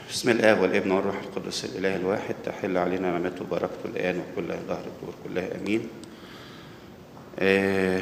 بسم الآب والابن والروح القدس الإله الواحد تحل علينا نعمته وبركته الآن وكل ظهر الدور كلها أمين آه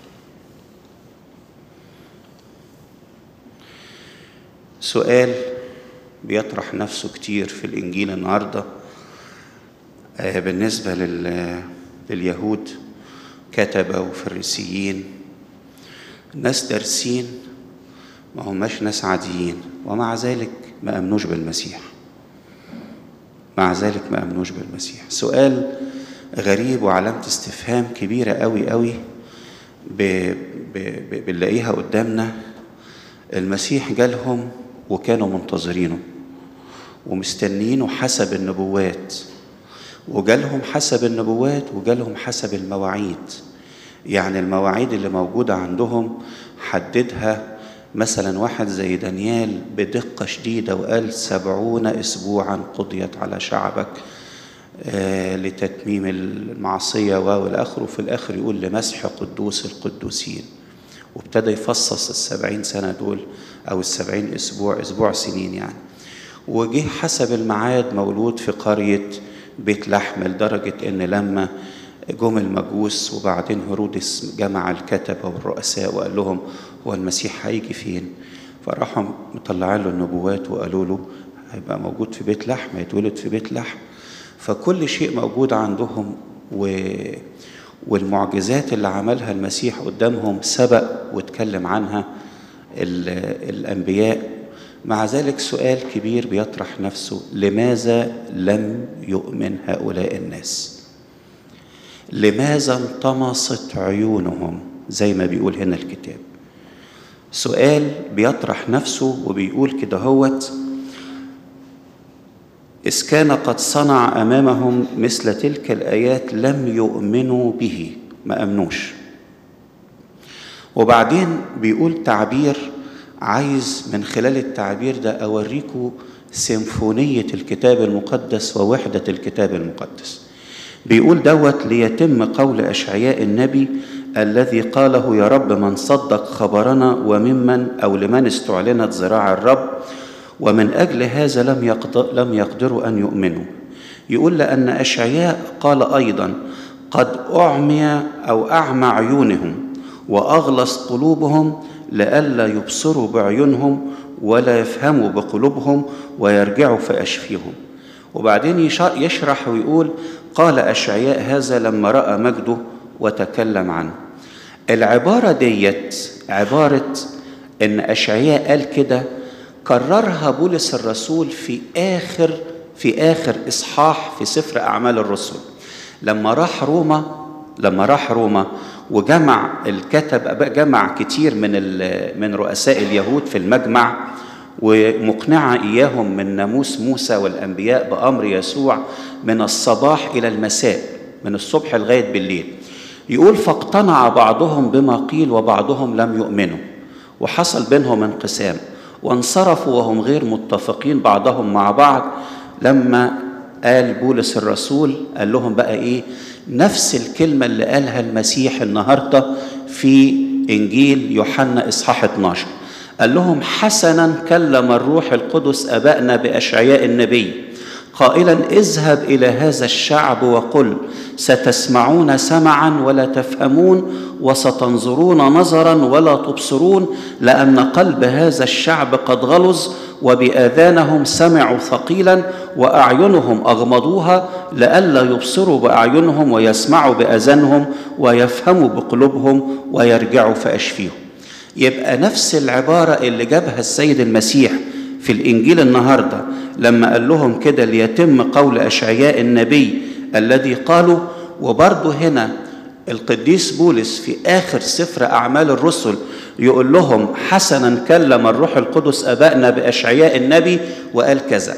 سؤال بيطرح نفسه كتير في الإنجيل النهاردة آه بالنسبة لل لليهود كتبة وفريسيين ناس دارسين ما هماش ناس عاديين ومع ذلك ما أمنوش بالمسيح مع ذلك ما أمنوش بالمسيح سؤال غريب وعلامة استفهام كبيرة قوي قوي ب... ب... ب... بنلاقيها قدامنا المسيح جالهم وكانوا منتظرينه ومستنيينه حسب النبوات وجالهم حسب النبوات وجالهم حسب المواعيد يعني المواعيد اللي موجودة عندهم حددها مثلا واحد زي دانيال بدقة شديدة وقال سبعون أسبوعا قضيت على شعبك آه لتتميم المعصية والآخر وفي الآخر يقول لمسح قدوس القدوسين وابتدى يفصص السبعين سنة دول أو السبعين أسبوع أسبوع سنين يعني وجه حسب الميعاد مولود في قرية بيت لحم لدرجة إن لما جم المجوس وبعدين هيرودس جمع الكتبة والرؤساء وقال لهم هو المسيح هيجي فين فراحوا مطلعين له النبوات وقالوا له هيبقى موجود في بيت لحم هيتولد في بيت لحم فكل شيء موجود عندهم و... والمعجزات اللي عملها المسيح قدامهم سبق واتكلم عنها ال... الأنبياء مع ذلك سؤال كبير بيطرح نفسه لماذا لم يؤمن هؤلاء الناس لماذا انطمست عيونهم زي ما بيقول هنا الكتاب سؤال بيطرح نفسه وبيقول كده هوت إذ كان قد صنع أمامهم مثل تلك الآيات لم يؤمنوا به ما أمنوش وبعدين بيقول تعبير عايز من خلال التعبير ده أوريكم سيمفونية الكتاب المقدس ووحدة الكتاب المقدس بيقول دوت ليتم قول أشعياء النبي الذي قاله يا رب من صدق خبرنا وممن أو لمن استعلنت ذراع الرب ومن أجل هذا لم يقدر لم يقدروا أن يؤمنوا يقول لأن أشعياء قال أيضا قد أعمي أو أعمى عيونهم وأغلص قلوبهم لئلا يبصروا بعيونهم ولا يفهموا بقلوبهم ويرجعوا فأشفيهم وبعدين يشرح ويقول قال أشعياء هذا لما رأى مجده وتكلم عنه العبارة ديت عبارة إن أشعياء قال كده كررها بولس الرسول في آخر في آخر إصحاح في سفر أعمال الرسل لما راح روما لما راح روما وجمع الكتب جمع كتير من من رؤساء اليهود في المجمع ومقنعة إياهم من ناموس موسى والأنبياء بأمر يسوع من الصباح إلى المساء من الصبح لغاية بالليل يقول فاقتنع بعضهم بما قيل وبعضهم لم يؤمنوا وحصل بينهم انقسام وانصرفوا وهم غير متفقين بعضهم مع بعض لما قال بولس الرسول قال لهم بقى ايه نفس الكلمه اللي قالها المسيح النهارده في انجيل يوحنا اصحاح 12 قال لهم حسنا كلم الروح القدس ابائنا باشعياء النبي قائلا اذهب الى هذا الشعب وقل ستسمعون سمعا ولا تفهمون وستنظرون نظرا ولا تبصرون لان قلب هذا الشعب قد غلظ وباذانهم سمعوا ثقيلا واعينهم اغمضوها لئلا يبصروا باعينهم ويسمعوا باذانهم ويفهموا بقلوبهم ويرجعوا فاشفيهم يبقى نفس العباره اللي جابها السيد المسيح في الانجيل النهارده لما قال لهم كده ليتم قول اشعياء النبي الذي قالوا وبرضه هنا القديس بولس في اخر سفر اعمال الرسل يقول لهم حسنا كلم الروح القدس ابائنا باشعياء النبي وقال كذا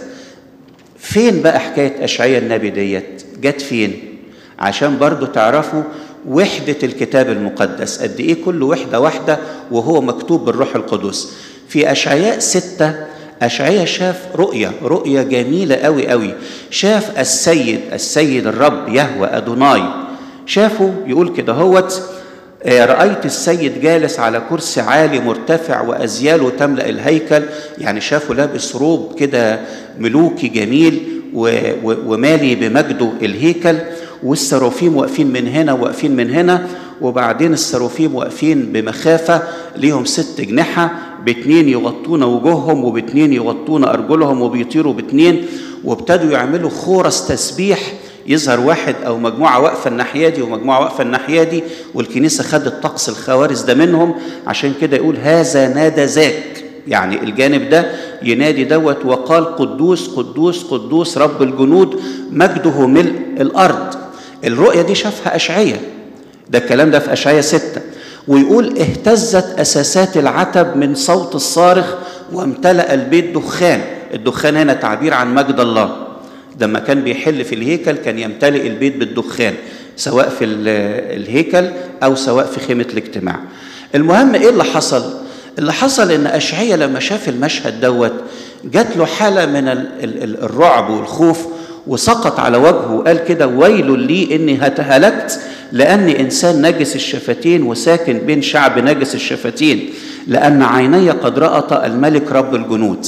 فين بقى حكايه اشعياء النبي ديت جت فين عشان برضه تعرفوا وحده الكتاب المقدس قد ايه كل وحده واحده وهو مكتوب بالروح القدس في اشعياء سته أشعيا شاف رؤية رؤية جميلة قوي قوي شاف السيد السيد الرب يهوى أدوناي شافه يقول كده هوت آه، رأيت السيد جالس على كرسي عالي مرتفع وأزياله تملأ الهيكل يعني شافه لابس روب كده ملوكي جميل و- و- ومالي بمجده الهيكل والسرافيم واقفين من هنا واقفين من هنا وبعدين السرافيم واقفين بمخافة ليهم ست جنحة باتنين يغطون وجوههم وباتنين يغطون أرجلهم وبيطيروا باتنين وابتدوا يعملوا خورس تسبيح يظهر واحد او مجموعه واقفه الناحيه دي ومجموعه واقفه الناحيه دي والكنيسه خدت طقس الخوارز ده منهم عشان كده يقول هذا نادى ذاك يعني الجانب ده ينادي دوت وقال قدوس قدوس قدوس رب الجنود مجده ملء الارض الرؤيه دي شافها اشعياء ده الكلام ده في اشعياء ستة ويقول اهتزت اساسات العتب من صوت الصارخ وامتلأ البيت دخان الدخان هنا تعبير عن مجد الله لما كان بيحل في الهيكل كان يمتلئ البيت بالدخان سواء في ال- الهيكل او سواء في خيمه الاجتماع المهم ايه اللي حصل اللي حصل ان اشعياء لما شاف المشهد دوت جات له حاله من ال- ال- ال- الرعب والخوف وسقط على وجهه وقال كده ويل لي اني هلكت لاني انسان نجس الشفتين وساكن بين شعب نجس الشفتين لان عيني قد رأت الملك رب الجنود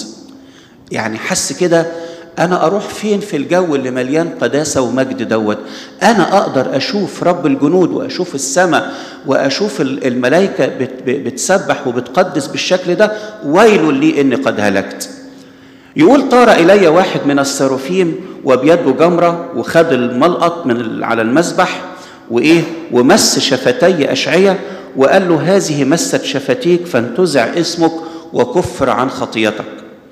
يعني حس كده انا اروح فين في الجو اللي مليان قداسه ومجد دوت انا اقدر اشوف رب الجنود واشوف السماء واشوف ال- الملائكه بت- بتسبح وبتقدس بالشكل ده ويل لي اني قد هلكت يقول طار الي واحد من السرافيم وبيده جمره وخد الملقط من ال- على المذبح وايه ومس شفتي اشعيا وقال له هذه مست شفتيك فانتزع اسمك وكفر عن خطيتك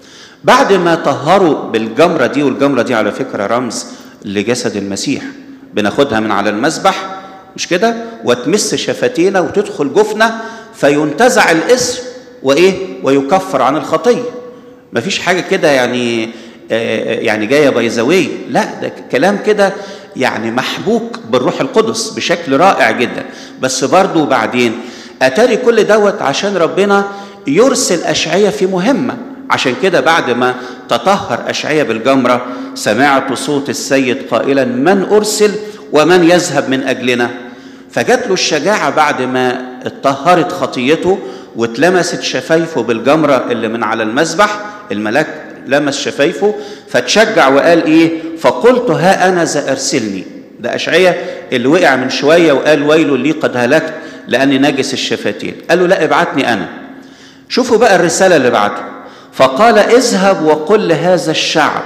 بعد ما طهروا بالجمرة دي والجمرة دي على فكرة رمز لجسد المسيح بناخدها من على المذبح مش كده وتمس شفتينا وتدخل جفنة فينتزع الاسم وايه ويكفر عن الخطيه مفيش حاجه كده يعني آه، يعني جايه بيزاويه لا ده كلام كده يعني محبوك بالروح القدس بشكل رائع جدا بس برضو بعدين اتاري كل دوت عشان ربنا يرسل اشعياء في مهمه عشان كده بعد ما تطهر اشعياء بالجمره سمعت صوت السيد قائلا من ارسل ومن يذهب من اجلنا فجات له الشجاعه بعد ما اتطهرت خطيته واتلمست شفايفه بالجمره اللي من على المذبح الملاك لمس شفايفه فتشجع وقال ايه فقلت ها انا ذا ارسلني ده اشعياء اللي وقع من شويه وقال ويل لي قد هلكت لاني نجس الشفتين قال له لا ابعتني انا شوفوا بقى الرساله اللي بعته فقال اذهب وقل لهذا الشعب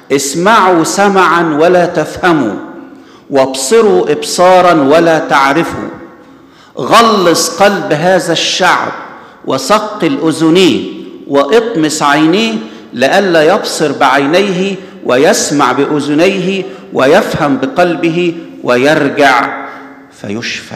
اسمعوا سمعا ولا تفهموا وابصروا ابصارا ولا تعرفوا غلظ قلب هذا الشعب وثقل اذنيه واطمس عينيه لئلا يبصر بعينيه ويسمع باذنيه ويفهم بقلبه ويرجع فيشفى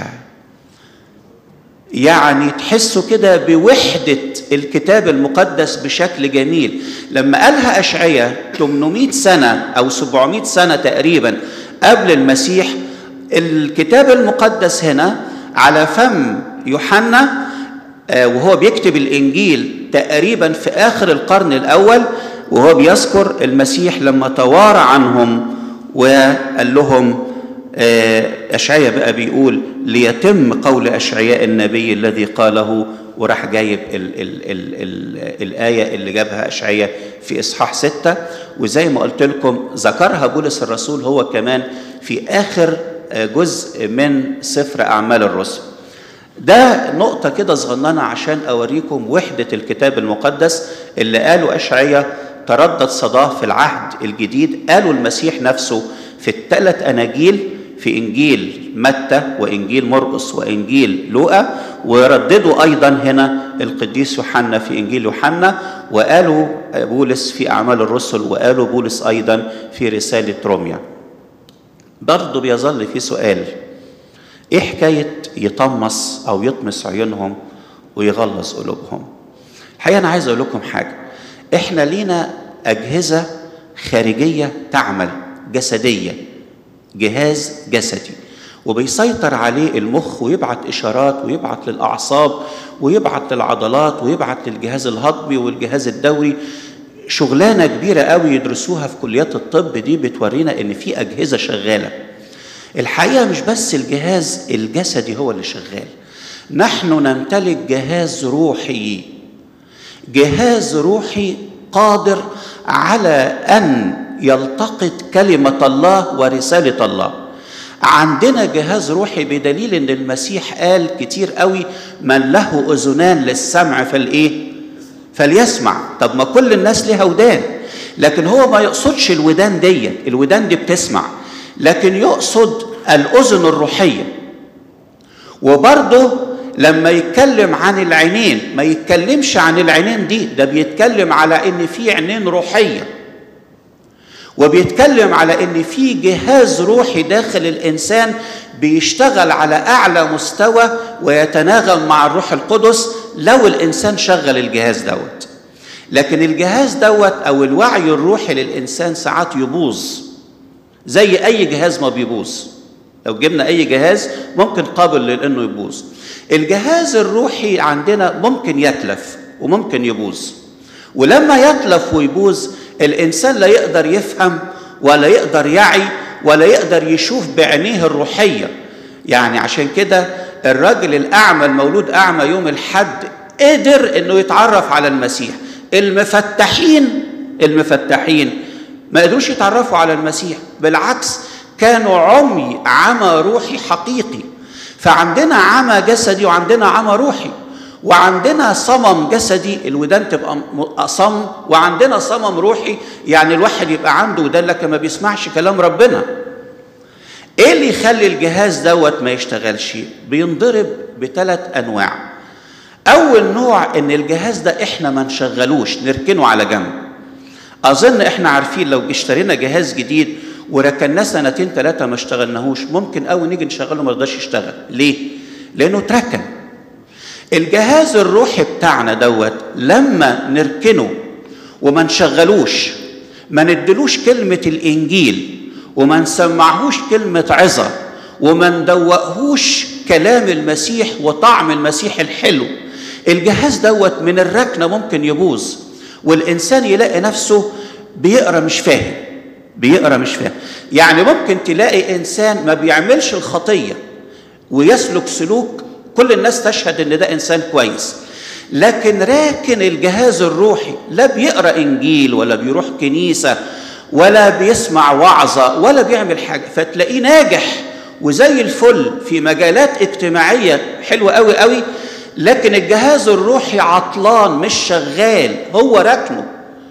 يعني تحسوا كده بوحدة الكتاب المقدس بشكل جميل لما قالها أشعية 800 سنة أو 700 سنة تقريبا قبل المسيح الكتاب المقدس هنا على فم يوحنا آه، وهو بيكتب الإنجيل تقريبا في آخر القرن الأول وهو بيذكر المسيح لما توارى عنهم وقال لهم آه، أشعياء بقى بيقول ليتم قول أشعياء النبي الذي قاله وراح جايب ال ال ال ال الآية اللي جابها أشعياء في إصحاح ستة وزي ما قلت لكم ذكرها بولس الرسول هو كمان في آخر آه، جزء من سفر أعمال الرسل ده نقطة كده صغننة عشان أوريكم وحدة الكتاب المقدس اللي قالوا أشعياء تردد صداه في العهد الجديد قالوا المسيح نفسه في الثلاث أناجيل في إنجيل متى وإنجيل مرقس وإنجيل لوقا ورددوا أيضا هنا القديس يوحنا في إنجيل يوحنا وقالوا بولس في أعمال الرسل وقالوا بولس أيضا في رسالة روميا برضه بيظل في سؤال ايه حكايه يطمس او يطمس عيونهم ويغلظ قلوبهم الحقيقه انا عايز اقول لكم حاجه احنا لينا اجهزه خارجيه تعمل جسديه جهاز جسدي وبيسيطر عليه المخ ويبعت اشارات ويبعت للاعصاب ويبعت للعضلات ويبعت للجهاز الهضمي والجهاز الدوري شغلانه كبيره قوي يدرسوها في كليات الطب دي بتورينا ان في اجهزه شغاله الحقيقه مش بس الجهاز الجسدي هو اللي شغال نحن نمتلك جهاز روحي جهاز روحي قادر على ان يلتقط كلمه الله ورساله الله عندنا جهاز روحي بدليل ان المسيح قال كتير قوي من له اذنان للسمع فالايه فليسمع طب ما كل الناس ليها ودان لكن هو ما يقصدش الودان دي الودان دي بتسمع لكن يقصد الاذن الروحيه وبرضه لما يتكلم عن العينين ما يتكلمش عن العينين دي ده بيتكلم على ان في عينين روحيه وبيتكلم على ان في جهاز روحي داخل الانسان بيشتغل على اعلى مستوى ويتناغم مع الروح القدس لو الانسان شغل الجهاز دوت لكن الجهاز دوت او الوعي الروحي للانسان ساعات يبوظ زي اي جهاز ما بيبوظ لو جبنا اي جهاز ممكن قابل لانه يبوظ الجهاز الروحي عندنا ممكن يتلف وممكن يبوظ ولما يتلف ويبوظ الانسان لا يقدر يفهم ولا يقدر يعي ولا يقدر يشوف بعينيه الروحيه يعني عشان كده الراجل الاعمى المولود اعمى يوم الحد قدر انه يتعرف على المسيح المفتحين المفتحين ما قدروش يتعرفوا على المسيح بالعكس كانوا عمي عمى روحي حقيقي فعندنا عمى جسدي وعندنا عمى روحي وعندنا صمم جسدي الودان تبقى صم وعندنا صمم روحي يعني الواحد يبقى عنده ودان لكن ما بيسمعش كلام ربنا ايه اللي يخلي الجهاز دوت ما يشتغلش بينضرب بثلاث انواع اول نوع ان الجهاز ده احنا ما نشغلوش نركنه على جنب اظن احنا عارفين لو اشترينا جهاز جديد وركناه سنتين ثلاثه ما اشتغلناهوش ممكن قوي نيجي نشغله ما يرضاش يشتغل ليه لانه اتركن الجهاز الروحي بتاعنا دوت لما نركنه وما نشغلوش ما ندلوش كلمة الإنجيل وما نسمعهوش كلمة عظة وما ندوقهوش كلام المسيح وطعم المسيح الحلو الجهاز دوت من الركنة ممكن يبوظ والإنسان يلاقي نفسه بيقرأ مش فاهم بيقرأ مش فاهم يعني ممكن تلاقي إنسان ما بيعملش الخطية ويسلك سلوك كل الناس تشهد ان ده انسان كويس لكن راكن الجهاز الروحي لا بيقرا انجيل ولا بيروح كنيسه ولا بيسمع وعظه ولا بيعمل حاجه فتلاقيه ناجح وزي الفل في مجالات اجتماعيه حلوه قوي قوي لكن الجهاز الروحي عطلان مش شغال هو راكنه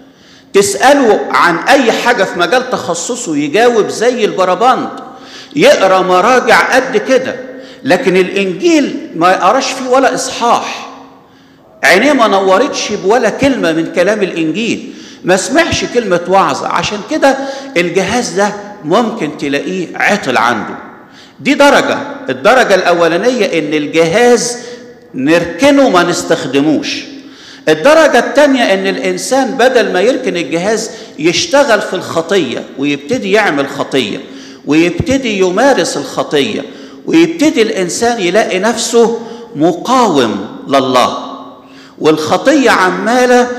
تساله عن اي حاجه في مجال تخصصه يجاوب زي البربند يقرا مراجع قد كده لكن الانجيل ما يقراش فيه ولا اصحاح عينيه ما نورتش بولا كلمه من كلام الانجيل ما سمعش كلمه وعظه عشان كده الجهاز ده ممكن تلاقيه عطل عنده دي درجه الدرجه الاولانيه ان الجهاز نركنه ما نستخدموش الدرجة الثانية إن الإنسان بدل ما يركن الجهاز يشتغل في الخطية ويبتدي يعمل خطية ويبتدي يمارس الخطية ويبتدي الانسان يلاقي نفسه مقاوم لله والخطيه عماله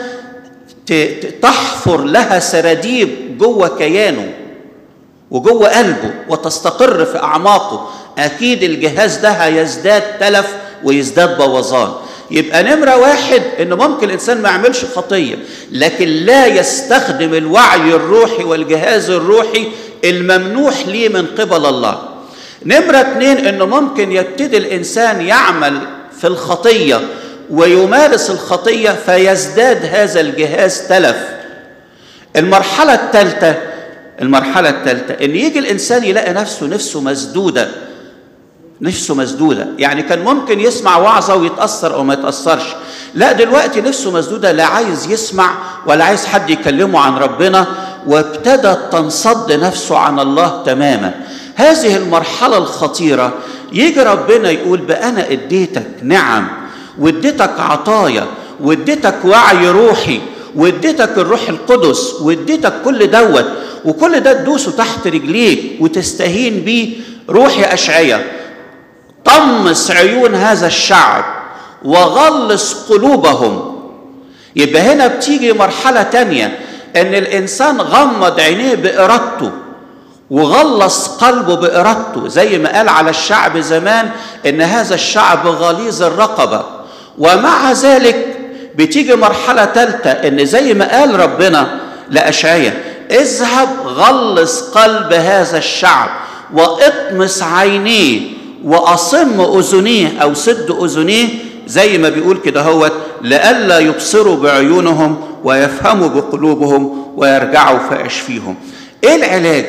تحفر لها سراديب جوه كيانه وجوه قلبه وتستقر في اعماقه اكيد الجهاز ده هيزداد تلف ويزداد بوظان يبقى نمره واحد انه ممكن الانسان ما يعملش خطيه لكن لا يستخدم الوعي الروحي والجهاز الروحي الممنوح ليه من قبل الله نمرة اتنين انه ممكن يبتدي الانسان يعمل في الخطية ويمارس الخطية فيزداد هذا الجهاز تلف المرحلة الثالثة المرحلة الثالثة ان يجي الانسان يلاقي نفسه نفسه مسدودة نفسه مسدودة يعني كان ممكن يسمع وعظة ويتأثر أو ما يتأثرش لا دلوقتي نفسه مسدودة لا عايز يسمع ولا عايز حد يكلمه عن ربنا وابتدت تنصد نفسه عن الله تماما هذه المرحلة الخطيرة يجي ربنا يقول بقى أنا اديتك نعم واديتك عطايا واديتك وعي روحي واديتك الروح القدس واديتك كل دوت وكل ده تدوسه تحت رجليك وتستهين بيه روحي أشعية طمس عيون هذا الشعب وغلص قلوبهم يبقى هنا بتيجي مرحلة تانية ان الانسان غمض عينيه بارادته وغلص قلبه بإرادته زي ما قال على الشعب زمان إن هذا الشعب غليظ الرقبة ومع ذلك بتيجي مرحلة ثالثة إن زي ما قال ربنا لأشعية اذهب غلص قلب هذا الشعب واطمس عينيه وأصم أذنيه أو سد أذنيه زي ما بيقول كده هوت لئلا يبصروا بعيونهم ويفهموا بقلوبهم ويرجعوا فأشفيهم إيه العلاج؟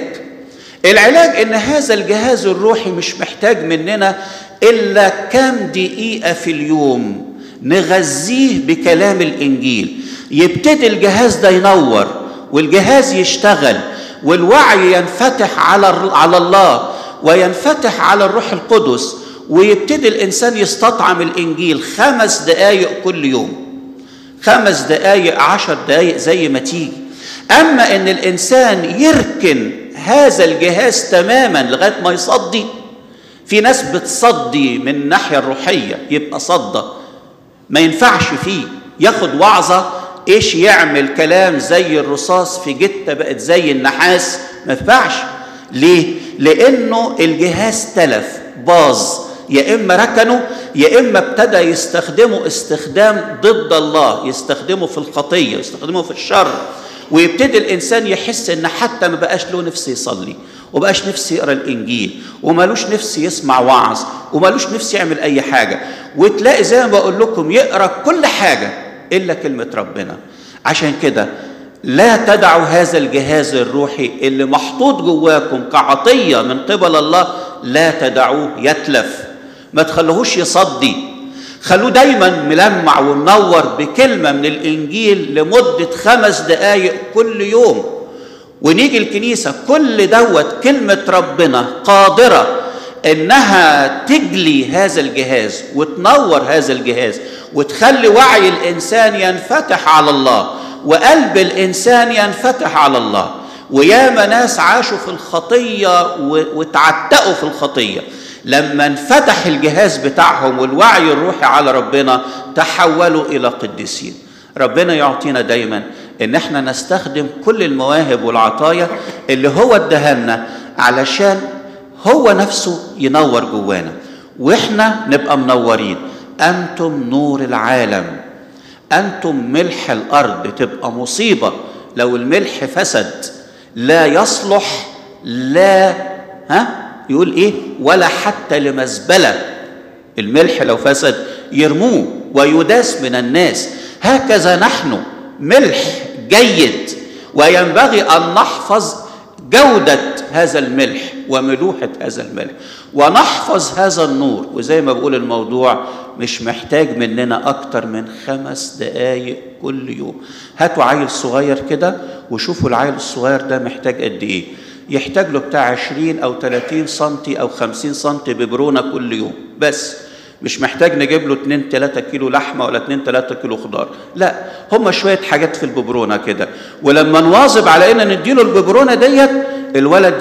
العلاج ان هذا الجهاز الروحي مش محتاج مننا الا كام دقيقه في اليوم نغذيه بكلام الانجيل يبتدي الجهاز ده ينور والجهاز يشتغل والوعي ينفتح على على الله وينفتح على الروح القدس ويبتدي الانسان يستطعم الانجيل خمس دقائق كل يوم خمس دقائق عشر دقائق زي ما تيجي اما ان الانسان يركن هذا الجهاز تماما لغايه ما يصدي في ناس بتصدي من الناحيه الروحيه يبقى صدى ما ينفعش فيه ياخد وعظه ايش يعمل كلام زي الرصاص في جته بقت زي النحاس ما ينفعش ليه لانه الجهاز تلف باظ يا اما ركنه يا اما ابتدى يستخدمه استخدام ضد الله يستخدمه في الخطيه يستخدمه في الشر ويبتدي الانسان يحس ان حتى ما بقاش له نفس يصلي وبقاش نفسي يقرا الانجيل ومالوش نفس يسمع وعظ ومالوش نفس يعمل اي حاجه وتلاقي زي ما بقول لكم يقرا كل حاجه الا كلمه ربنا عشان كده لا تدعوا هذا الجهاز الروحي اللي محطوط جواكم كعطيه من قبل الله لا تدعوه يتلف ما تخلوهوش يصدي خلوه دايما ملمع ومنور بكلمة من الإنجيل لمدة خمس دقايق كل يوم ونيجي الكنيسة كل دوت كلمة ربنا قادرة إنها تجلي هذا الجهاز وتنور هذا الجهاز وتخلي وعي الإنسان ينفتح على الله وقلب الإنسان ينفتح على الله وياما ناس عاشوا في الخطية وتعتقوا في الخطية لما انفتح الجهاز بتاعهم والوعي الروحي على ربنا تحولوا الى قديسين ربنا يعطينا دايما ان احنا نستخدم كل المواهب والعطايا اللي هو ادهلنا علشان هو نفسه ينور جوانا واحنا نبقى منورين انتم نور العالم انتم ملح الارض تبقى مصيبه لو الملح فسد لا يصلح لا ها يقول ايه ولا حتى لمزبله الملح لو فسد يرموه ويداس من الناس هكذا نحن ملح جيد وينبغي ان نحفظ جوده هذا الملح وملوحه هذا الملح ونحفظ هذا النور وزي ما بقول الموضوع مش محتاج مننا اكتر من خمس دقايق كل يوم هاتوا عيل صغير كده وشوفوا العيل الصغير ده محتاج قد ايه يحتاج له بتاع 20 او 30 سم او 50 سم ببرونه كل يوم بس مش محتاج نجيب له 2 3 كيلو لحمه ولا 2 3 كيلو خضار لا هم شويه حاجات في الببرونه كده ولما نواظب على ان نديله الببرونه ديت الولد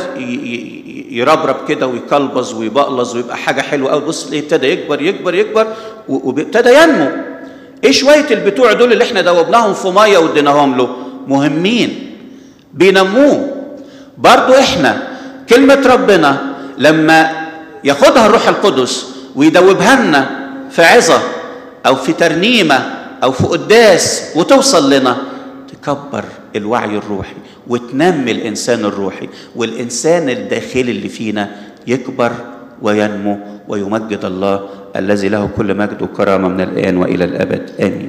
يربرب كده ويكلبز ويبقلظ ويبقى حاجه حلوه قوي بص ليه ابتدى يكبر يكبر يكبر وابتدى ينمو ايه شويه البتوع دول اللي احنا دوبناهم في ميه واديناهم له مهمين بينموه برضو احنا كلمة ربنا لما ياخدها الروح القدس ويدوبها لنا في عظة أو في ترنيمة أو في قداس وتوصل لنا تكبر الوعي الروحي وتنمي الإنسان الروحي والإنسان الداخلي اللي فينا يكبر وينمو ويمجد الله الذي له كل مجد وكرامة من الآن وإلى الأبد آمين